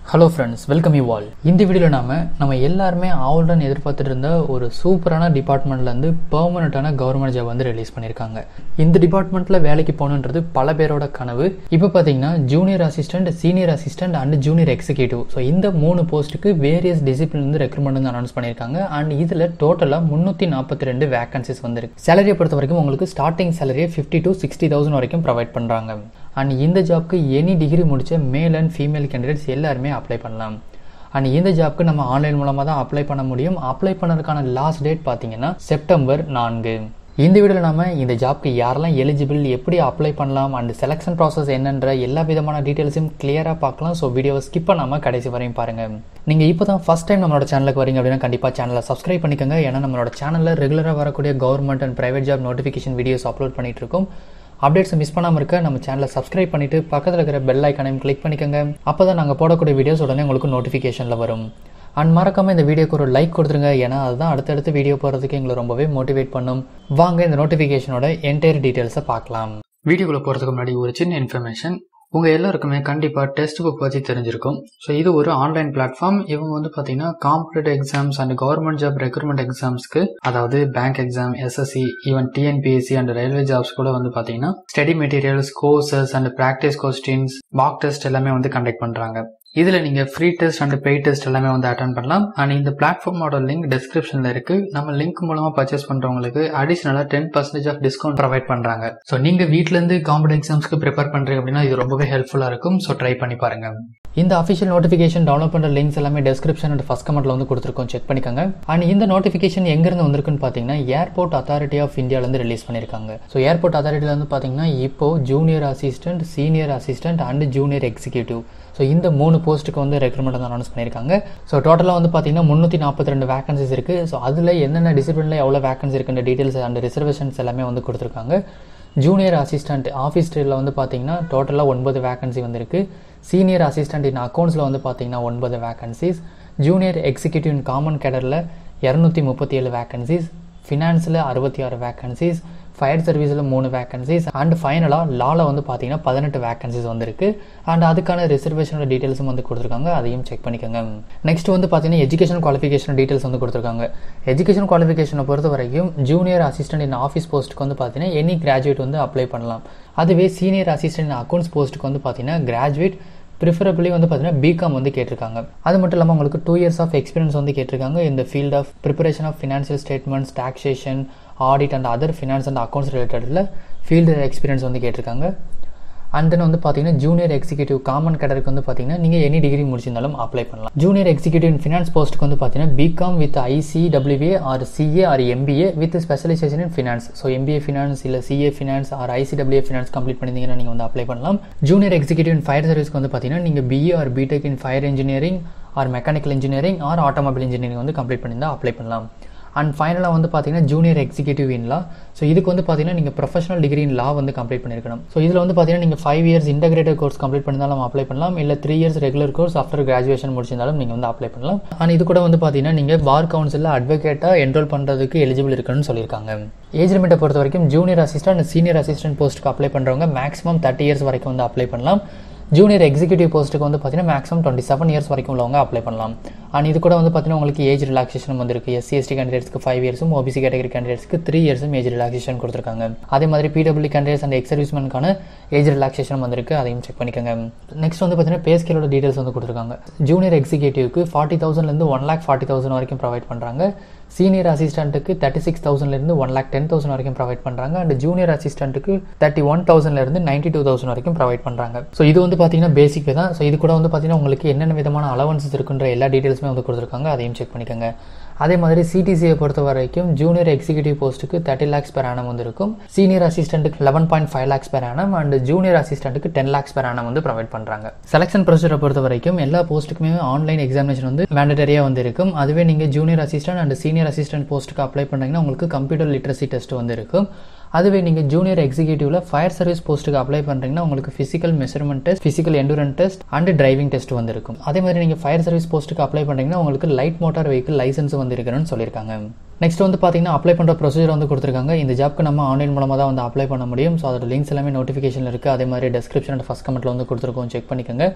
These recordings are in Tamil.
hello friends welcome you all இந்த வீடியோவில் நாம நம்ம எல்லாருமே ஆல்ரெடி எதிர்பார்த்துட்டு இருந்த ஒரு சூப்பரான டிபார்ட்மெண்ட்லேருந்து பெர்மனண்ட்டான கவர்மெண்ட் ஜாப் வந்து ரிலீஸ் பண்ணியிருக்காங்க இந்த டிபார்ட்மெண்ட்டில் வேலைக்கு போகணுன்றது பல பேரோட கனவு இப்போ பார்த்தீங்கன்னா junior assistant senior assistant and junior executive so இந்த மூணு போஸ்ட்டுக்கு வேரியஸ் டிசிப்ளின் வந்து ரெக்ரூட்மெண்ட் வந்து அனௌன்ஸ் பண்ணியிருக்காங்க அண்ட் இதில் டோட்டலாக முந்நூற்றி நாற்பத்தி ரெண்டு வேகன்சிஸ் வந்திருக்கு சேலரியை பொறுத்த வரைக்கும் உங்களுக்கு ஸ்டார்டிங் சேலரியை ஃபிஃப்டி டு சிக்ஸ்டி தௌசண்ட் வரைக்கும் ப்ரொவைட் பண்ணுறாங்க அண்ட் இந்த ஜாப்க்கு எனி டிகிரி முடிச்ச மேல் அண்ட் ஃபீமேல் கேண்டிடேட்ஸ் எல்லாருமே அப்ளை பண்ணலாம் அண்ட் இந்த ஜாப்க்கு நம்ம ஆன்லைன் மூலமாக தான் அப்ளை பண்ண முடியும் அப்ளை பண்ணதுக்கான லாஸ்ட் டேட் பார்த்தீங்கன்னா செப்டம்பர் நான்கு இந்த வீடியோவில் நாம இந்த ஜாப்க்கு யாரெல்லாம் எலிஜிபிள் எப்படி அப்ளை பண்ணலாம் அண்ட் செலெக்ஷன் ப்ராசஸ் என்னன்ற எல்லா விதமான டீட்டெயில்ஸையும் கிளியராக பார்க்கலாம் ஸோ வீடியோவை ஸ்கிப் பண்ணாமல் கடைசி வரையும் பாருங்க நீங்கள் இப்போ தான் ஃபஸ்ட் டைம் நம்மளோட சேனலுக்கு வரீங்க அப்படின்னா கண்டிப்பாக சேனலை சப்ஸ்கிரைப் பண்ணிக்கோங்க ஏன்னா நம்மளோட சேனலில் ரெகுலராக வரக்கூடிய government and private job notification videos upload பண்ணிட்டு இருக்கோம் அப்டேட்ஸை மிஸ் பண்ணாமல் இருக்க நம்ம சேனலை சப்ஸ்கிரைப் பண்ணிட்டு பக்கத்தில் இருக்கிற பெல் ஐக்கனையும் கிளிக் பண்ணிக்கோங்க அப்போ தான் நாங்கள் போடக்கூடிய வீடியோஸ் உடனே உங்களுக்கு நோட்டிஃபிகேஷனில் வரும் அண்ட் மறக்காம இந்த வீடியோக்கு ஒரு லைக் கொடுத்துருங்க ஏன்னா அதுதான் அடுத்தடுத்து வீடியோ போகிறதுக்கு எங்களை ரொம்பவே மோட்டிவேட் பண்ணும் வாங்க இந்த நோட்டிஃபிகேஷனோட என்டையர் டீட்டெயில்ஸை பார்க்கலாம் வீடியோக்குள்ளே போகிறதுக்கு முன்னாடி ஒரு சின்ன இன்ஃபர்மேஷன் உங்கள் எல்லாருக்குமே கண்டிப்பாக டெஸ்ட் புக் பற்றி தெரிஞ்சிருக்கும் ஸோ இது ஒரு ஆன்லைன் பிளாட்ஃபார்ம் இவங்க வந்து பார்த்தீங்கன்னா competitive exams and government job recruitment எக்ஸாம்ஸ்க்கு அதாவது bank exam SSC even TNPSC and railway jobs கூட வந்து பார்த்தீங்கன்னா study materials courses and practice questions mark test எல்லாமே வந்து கண்டக்ட் பண்ணுறாங்க இதில் நீங்கள் free test and paid test எல்லாமே வந்து அட்டன் பண்ணலாம் அண்ட் இந்த பிளாட்ஃபார்மோட லிங்க் டிஸ்கிரிப்ஷனில் இருக்குது நம்ம லிங்க் மூலமாக பர்ச்சேஸ் பண்ணுறவங்களுக்கு அடிஷனலாக ten percentage off discount provide பண்ணுறாங்க ஸோ நீங்கள் வீட்டிலேருந்து காம்படிட்டிவ் எக்ஸாம்ஸ்க்கு ப்ரிப்பேர் பண்ணுறீங்க அப்படின்னா இது ரொம்பவே ஹெல்ப்ஃபுல்லாக இருக்கும் ஸோ ட்ரை பண்ணி பாருங்க இந்த அஃபிஷியல் நோட்டிஃபிகேஷன் டவுன்லோட் பண்ணுற லிங்க்ஸ் எல்லாமே டிஸ்கிரிப்ஷன் அண்ட் ஃபஸ்ட் கமெண்ட்ல வந்து கொடுத்துருக்கோம் செக் பண்ணிக்கோங்க அண்ட் இந்த நோட்டிஃபிகேஷன் எங்கேருந்து வந்திருக்குன்னு பார்த்தீங்கன்னா ஏர்போர்ட் அத்தாரிட்டி ஆஃப் இந்தியாவிலேருந்து ரிலீஸ் பண்ணியிருக்காங்க ஸோ ஏர்போர்ட் அத்தாரிட்டியில் வந்து பார்த்தீங்கன்னா இப்போ junior assistant senior assistant and junior executive so இந்த மூணு போஸ்ட்டுக்கு வந்து ரெக்ரூட்மெண்ட் வந்து அனௌன்ஸ் பண்ணியிருக்காங்க ஸோ டோட்டலாக வந்து பார்த்தீங்கன்னா முந்நூற்றி நாற்பத்தி ரெண்டு வேகன்சிஸ் இருக்குது ஸோ அதில் என்னென்ன டிசிப்ளினில் எவ்வளோ வேகன்சி இருக்குன்ற டீட்டெயில்ஸ் அண்ட் ரிசர்வேஷன்ஸ் எல்லாமே வந்து கொடுத்துருக்காங்க ஜூனியர் அசிஸ்டன்ட் ஆஃபீஸ் ட்ரேடில் வந்து பார்த்தீங்கன்னா டோட்டலாக ஒன்பது வேகன்சி வந்திருக்கு சீனியர் அசிஸ்டன்ட் இன் அக்கௌண்ட்ஸில் வந்து பார்த்தீங்கன்னா ஒன்பது vacancies junior executive in common கேடரில் இரநூத்தி முப்பத்தி ஏழு வேகன்சிஸ் ஃபினான்ஸில் அறுபத்தி ஆறு வேகன்சிஸ் ஃபயர் சர்வீஸில் மூணு வேகன்சிஸ் அண்ட் ஃபைனலாக லாவில் வந்து பார்த்தீங்கன்னா பதினெட்டு வேகன்சிஸ் வந்திருக்கு அண்ட் அதுக்கான ரிசர்வேஷனோட டீட்டெயில்ஸும் வந்து கொடுத்துருக்காங்க அதையும் செக் பண்ணிக்கோங்க நெக்ஸ்ட் வந்து பார்த்தீங்கன்னா எஜுகேஷன் குவாலிஃபிகேஷன் டீட்டெயில்ஸ் வந்து கொடுத்துருக்காங்க எஜுகேஷன் குவாலிஃபிகேஷனை பொறுத்த வரைக்கும் ஜூனியர் அசிஸ்டன்ட் இன் ஆஃபீஸ் போஸ்ட்டுக்கு வந்து பார்த்தீங்கன்னா எனி கிராஜுவேட் வந்து அப்ளை பண்ணலாம் அதுவே சீனியர் அசிஸ்டன்ட் இன் அக்கௌண்ட்ஸ் போஸ்ட்டுக்கு வந்து பார்த்தீங்கன்னா கிராஜுவேட் ப்ரிஃபரபிளி வந்து பார்த்தீங்கன்னா பிகாம் வந்து கேட்டிருக்காங்க அது மட்டும் இல்லாமல் உங்களுக்கு டூ இயர்ஸ் ஆஃப் எக்ஸ்பீரியன்ஸ் வந்து கேட்டிருக்காங்க இந்த field of preparation of financial statements taxation audit and other finance and accounts ரிலேட்டடில் ஃபீல்டு எக்ஸ்பீரியன்ஸ் வந்து கேட்டிருக்காங்க அண்ட் தென் வந்து பார்த்தீங்கன்னா ஜூனியர் எக்ஸிக்யூட்டிவ் காமன் கேடருக்கு வந்து பார்த்தீங்கன்னா நீங்கள் எனி டிகிரி முடிச்சிருந்தாலும் அப்ளை பண்ணலாம் ஜூனியர் எக்ஸிக்யூட்டிவ் இன் ஃபினான்ஸ் போஸ்ட்டுக்கு வந்து பார்த்தீங்கன்னா BCom with ICWA or CA or MBA with specialisation in finance so MBA finance இல்லை CA finance or ICWA finance complete பண்ணியிருந்தீங்கன்னா நீங்கள் வந்து அப்ளை பண்ணலாம் ஜூனியர் எக்ஸிக்யூட்டிவ் இன் ஃபயர் சர்வீஸ்க்கு வந்து பார்த்தீங்கன்னா நீங்கள் BA or BTech in fire engineering or mechanical engineering or automobile engineering வந்து கம்ப்ளீட் பண்ணியிருந்தால் அப்ளை பண்ணலாம் அண்ட் ஃபைனலாக வந்து பார்த்தீங்கன்னா junior executive in law so இதுக்கு வந்து பார்த்தீங்கன்னா நீங்கள் ப்ரொஃபஷனல் டிகிரி இன் லா வந்து கம்ப்ளீட் பண்ணியிருக்கணும் ஸோ இதில் வந்து பார்த்தீங்கன்னா நீங்கள் five years integrated course complete பண்ணியிருந்தாலும் அப்ளை பண்ணலாம் இல்லை three years regular course after graduation முடிச்சிருந்தாலும் நீங்கள் வந்து அப்ளை பண்ணலாம் அண்ட் இது கூட வந்து பார்த்தீங்கன்னா நீங்கள் பார் கவுன்சிலில் அட்வொகேட்டாக என்ரோல் பண்ணுறதுக்கு எலிஜிபிள் இருக்குன்னு சொல்லியிருக்காங்க ஏஜ் லிமிட்டை பொறுத்த வரைக்கும் ஜூனியர் அசிஸ்டன்ட் சீனியர் அசிஸ்டன்ட் போஸ்ட்டுக்கு அப்ளை பண்ணுறவங்க மேக்ஸிமம் தேர்ட்டி இயர்ஸ் வரைக்கும் வந்து அப்ளை பண்ணலாம் ஜூனியர் எக்ஸிக்யூட்டிவ் போஸ்ட்டுக்கு வந்து பார்த்தீங்கன்னா மேக்ஸிமம் டுவெண்ட்டி செவன் இயர்ஸ் வரைக்கும் உள்ளவங்க அப்ளை பண்ணலாம் அண்ட் இது கூட வந்து பார்த்தீங்கன்னா உங்களுக்கு ஏஜ் ரிலாக்ஸேஷன் வந்துருக்கு எஸ்சி எஸ்டி கேண்டிடேட்ஸ்க்கு ஃபைவ் இயர்ஸும் ஓபிசி கேட்டகரி கேண்டிடேட்ஸ்க்கு த்ரீ இயர்ஸும் ஏஜ் ரிலாக்ஸேஷன் கொடுத்துருக்காங்க அதே மாதிரி பிடபிள்யூ கேண்டிடேட்ஸ் அண்ட் எக்ஸ் சர்வீஸ்மேனுக்கான ஏஜ் ரிலாக்ஸேஷன் வந்திருக்கு அதையும் செக் பண்ணிக்கோங்க நெக்ஸ்ட் வந்து பார்த்தீங்கன்னா பே ஸ்கேலோட டீட்டெயில்ஸ் வந்து கொடுத்துருக்காங்க ஜூனியர் எக்ஸிக்யூட்டிவ்க்கு ஃபார்ட்டி தௌசண்ட்லேருந்து ஒன் லேக் ஃபார்ட்டி தௌசண்ட் வரைக்கும் ப்ரொவைட் பண்ணுறாங்க சீனியர் அசிஸ்டண்ட்டுக்கு தேர்ட்டி சிக்ஸ் தௌசண்ட்லேருந்து ஒன் லேக் டென் தௌசண்ட் வரைக்கும் ப்ரொவைட் பண்ணுறாங்க அண்ட் ஜூனியர் அசிஸ்டண்ட்டுக்கு தேர்ட்டி ஒன் தௌசண்ட்லேருந்து நைன்ட்டி டூ தௌசண்ட் வரைக்கும் ப்ரொவைட் பண்ணுறாங்க ஸோ இது வந்து பார்த்தீங்கன்னா பேசிக் தான் ஸோ இது கூட வந்து பார்த்தீங்கன்னா உங்களுக்கு என்னென்ன விதமான அலவன்சஸ் இருக்குன்ற எல்லா டீட்டெயில்ஸுமே வந்து கொடுத்துருக்காங்க அதையும் செக் பண்ணிக்கோங்க அதே மாதிரி சிடிசியை பொறுத்த வரைக்கும் ஜூனியர் எக்ஸிக்யூட்டிவ் போஸ்ட்டுக்கு தேர்ட்டி லேக்ஸ் பெர் ஆனம் வந்து இருக்கும் சீனியர் அசிஸ்டண்ட்டுக்கு eleven point five lakhs per annum and junior அசிஸ்டண்ட்டுக்கு டென் லேக்ஸ் பெர் ஆனம் வந்து ப்ரொவைட் பண்ணுறாங்க செலக்ஷன் ப்ரொசீஜரை பொறுத்த வரைக்கும் எல்லா போஸ்ட்டுக்குமே ஆன்லைன் எக்ஸாமினேஷன் வந்து மேண்டட்டரியாக வந்து இருக்கும் அதுவே நீங்கள் junior assistant and senior assistant போஸ்ட்டுக்கு அப்ளை பண்ணுறீங்கன்னா உங்களுக்கு கம்ப்யூட்டர் லிட்ரஸி டெஸ்ட் வந்து இருக்கும் அதுவே நீங்கள் ஜூனியர் எக்ஸிக்யூட்டிவ்ல ஃபயர் சர்வீஸ் போஸ்ட்டுக்கு அப்ளை பண்ணுறீங்கன்னா உங்களுக்கு physical measurement test physical endurance test and driving test வந்து இருக்கும் அதே மாதிரி நீங்கள் ஃபயர் சர்வீஸ் போஸ்ட்டுக்கு அப்ளை பண்ணுறீங்கன்னா உங்களுக்கு லைட் மோட்டார் வெஹிக்கிள் லைசன்ஸ் வந்து இருக்கணும்னு சொல்லியிருக்காங்க நெக்ஸ்ட் வந்து பார்த்தீங்கன்னா அப்ளை பண்ணுற ப்ரொசீஜர் வந்து கொடுத்துருக்காங்க இந்த ஜாப்க்கு நம்ம ஆன்லைன் மூலமாக தான் வந்து அப்ளை பண்ண முடியும் ஸோ அதோட லிங்க்ஸ் எல்லாமே நோட்டிஃபிகேஷன் இருக்குது அதே மாதிரி டெஸ்கிரிப்ஷன் அண்ட் ஃபஸ்ட் கமெண்ட்டில் வந்து கொடுத்துருக்கோம் செக் பண்ணிக்கோங்க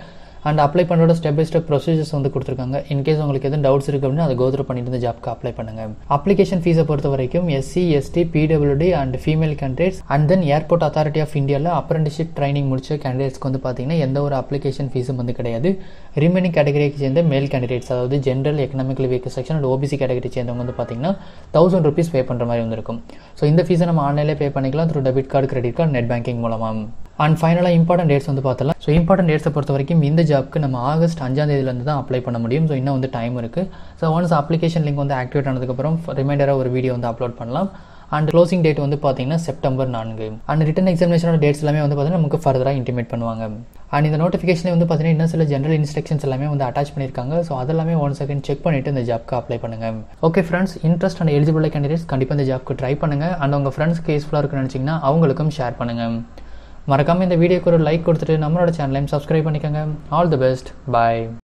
அண்ட் அப்ளை பண்ணுறோட ஸ்டெப் பை ஸ்டெப் ப்ரொசீஜர்ஸ் வந்து கொடுத்துருக்காங்க இன்கேஸ் உங்களுக்கு எதுவும் டவுட்ஸ் இருக்குது அப்படின்னா அதை கோத்ரூ பண்ணிட்டு இந்த ஜாப்க்கு அப்ளை பண்ணுங்க அப்ளிகேஷன் ஃபீஸை பொறுத்த வரைக்கும் SC ST PWD and female candidates and then airport authority of இந்தியாவில் அப்ரெண்டிஷிப் ட்ரைனிங் முடிச்ச கேண்டிடேட்ஸ்க்கு வந்து பார்த்தீங்கன்னா எந்த ஒரு அப்ளிகேஷன் ஃபீஸும் வந்து கிடையாது ரிமைனிங் கேட்டகரிக்கு சேர்ந்த மேல் கேண்டிடேட்ஸ் அதாவது general economical weaker section and OBC category சேர்ந்தவங்க வந்து பார்த்தீங்கன்னா தௌசண்ட் ருபீஸ் பே பண்ணுற மாதிரி வந்துருக்கும் ஸோ இந்த ஃபீஸை நம்ம ஆன்லைனில் பே பண்ணிக்கலாம் through debit card credit card net banking மூலமாக அண்ட் ஃபைனலாக இம்பார்ட்டன்ட் டேட்ஸ் வந்து பார்த்தலாம் ஸோ இம்பார்ட்டன்ட் டேட்ஸை பொறுத்த வரைக்கும் இந்த ஜாப்க்கு நம்ம ஆகஸ்ட் அஞ்சாம் தேதியிலேருந்து தான் அப்ளை பண்ண முடியும் ஸோ இன்னும் வந்து டைம் இருக்குது ஸோ ஒன்ஸ் அப்ளிகேஷன் லிங்க் வந்து ஆக்டிவேட் ஆனதுக்கப்புறம் ரிமைண்டராக ஒரு வீடியோ வந்து அப்லோட் பண்ணலாம் அண்ட் க்ளோசிங் டேட் வந்து பார்த்தீங்கன்னா செப்டம்பர் நான்கு அண்ட் ரிட்டன் எக்ஸாமினேஷனோட டேட்ஸ் எல்லாமே வந்து பார்த்தீங்கன்னா நமக்கு ஃபர்தராக இன்டிமேட் பண்ணுவாங்க அண்ட் இந்த நோட்டிஃபிகேஷன் வந்து பார்த்தீங்கன்னா இன்னும் சில ஜென்ரல் இன்ஸ்ட்ரக்ஷன்ஸ் எல்லாமே வந்து அட்டாச் பண்ணியிருக்காங்க ஸோ அதெல்லாமே ஒன் செகண்ட் செக் பண்ணிட்டு இந்த ஜாப்க்கு அப்ளை பண்ணுங்க okay friends interest and eligible candidates கண்டிப்பாக இந்த ஜாப்க்கு ட்ரை பண்ணுங்க அண்ட் உங்கள் ஃப்ரெண்ட்ஸ்க்கு யூஸ்ஃபுல்லாக இருக்குன்னு நினச்சிங்கன்னா அவங்களுக்கும் ஷேர் பண்ணுங்க மறக்காமல் இந்த வீடியோக்கு ஒரு லைக் கொடுத்துட்டு நம்மளோட சேனலையும் சப்ஸ்கிரைப் பண்ணிக்கோங்க ஆல் தி பெஸ்ட் பாய்